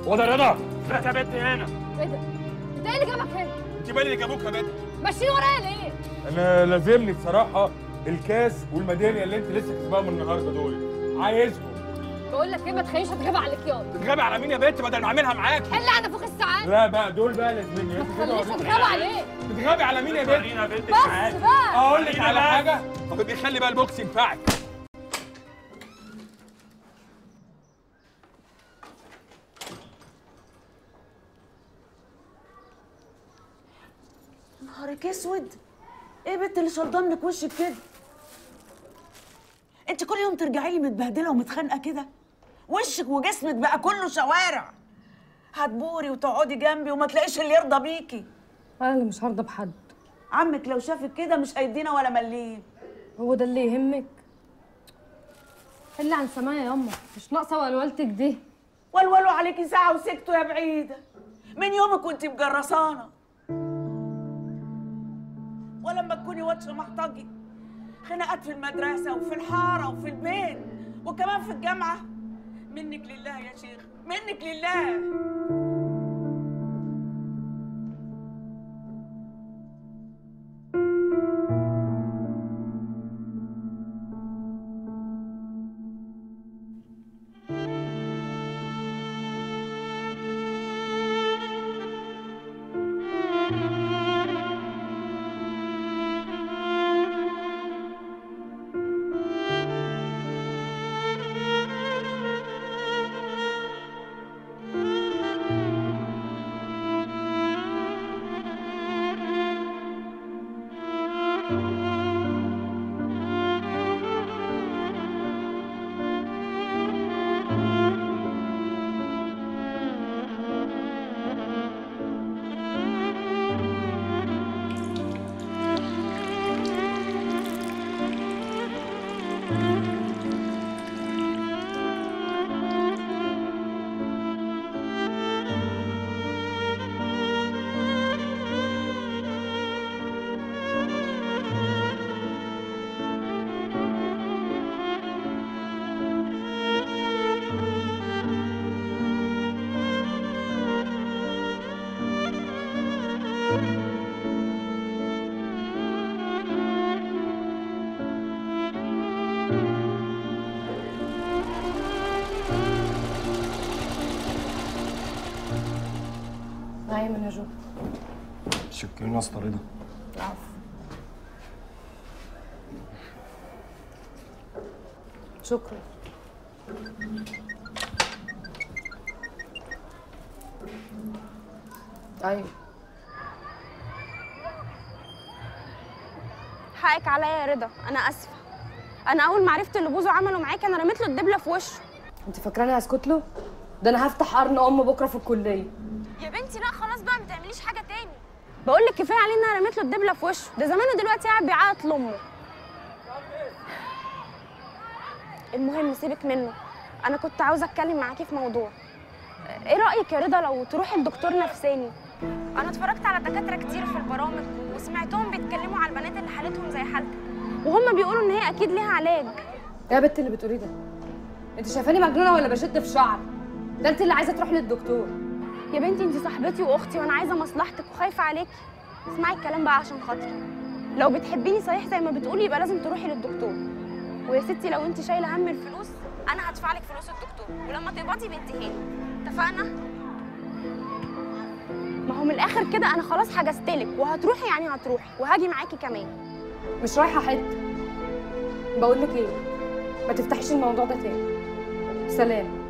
وده رضا لا يا بنت هنا ايه ده؟ انت ايه اللي جابك هنا؟ انت مالي اللي جابوك يا بنت ماشيين ورايا ليه؟ انا لازمني بصراحه الكاس والميداليه اللي انت لسه كسباهم النهارده دول عايزهم بقول لك ايه ما تخليش اتغاب عليك ياض تتغابي على مين يا بنت بدل ما اعملها معاك حل عن فوق الساعات لا بقى دول بقى لازمني ما انت كده تخليش وريني. اتغاب عليك تتغابي على مين يا بنت ورينا يا بنت بس الساعات بقى اقول لك ورينا على بقى. حاجه طب ابقي خلي بقى البوكس ينفعك نهارك اسود ايه بنت اللي شرضان لك وشك كده انت كل يوم ترجعي لي متبهدله ومتخانقه كده وشك وجسمك بقى كله شوارع هتبوري وتقعدي جنبي وما تلاقيش اللي يرضى بيكي انا اللي مش هرضى بحد عمك لو شافك كده مش هيدينا ولا مليم هو ده اللي يهمك حل عن سمايا ياما مش ناقصه ولولتك دي ولولوا عليكي ساعه وسكتوا يا بعيده من يومك كنت مجرسانه ولما تكوني واتشه محتاجي خناقات في المدرسه وفي الحاره وفي البيت وكمان في الجامعه منك لله يا شيخ منك لله نايم يا جو شكرا يا اسطى رضا شكرا ايوه حقك عليا يا رضا انا اسفه انا اول ما عرفت اللي بوزو عمله معاكي انا رميت له الدبله في وشه انت فاكراني هسكت له ده انا هفتح قرن ام بكره في الكليه يا بنتي لا خلاص بقى ما تعمليش حاجه تاني بقول لك كفايه عليه ان انا رميت له الدبله في وشه ده زمانه دلوقتي قاعد بيعيط لامه المهم سيبك منه انا كنت عاوزه اتكلم معاكي في موضوع ايه رايك يا رضا لو تروحي لدكتور نفساني انا اتفرجت على دكاتره كتير في البرامج وسمعتهم بيتكلموا على البنات اللي حالتهم زي حالتك وهم بيقولوا ان هي اكيد ليها علاج ايه يا بنت اللي بتقوليه ده انت شايفاني مجنونه ولا بشد في شعر ده انت اللي عايزه تروحي للدكتور يا بنتي انت صاحبتي واختي وانا عايزه مصلحتك وخايفه عليكي اسمعي الكلام بقى عشان خاطري لو بتحبيني صحيح زي ما بتقولي يبقى لازم تروحي للدكتور ويا ستي لو انت شايله هم الفلوس انا هدفع لك فلوس الدكتور ولما تقبضي بنتهاني اتفقنا ما هو من الاخر كده انا خلاص حجزتلك وهتروحي يعني هتروحي وهاجي معاكي كمان مش رايحه حته بقول لك ايه ما تفتحيش الموضوع ده تاني سلام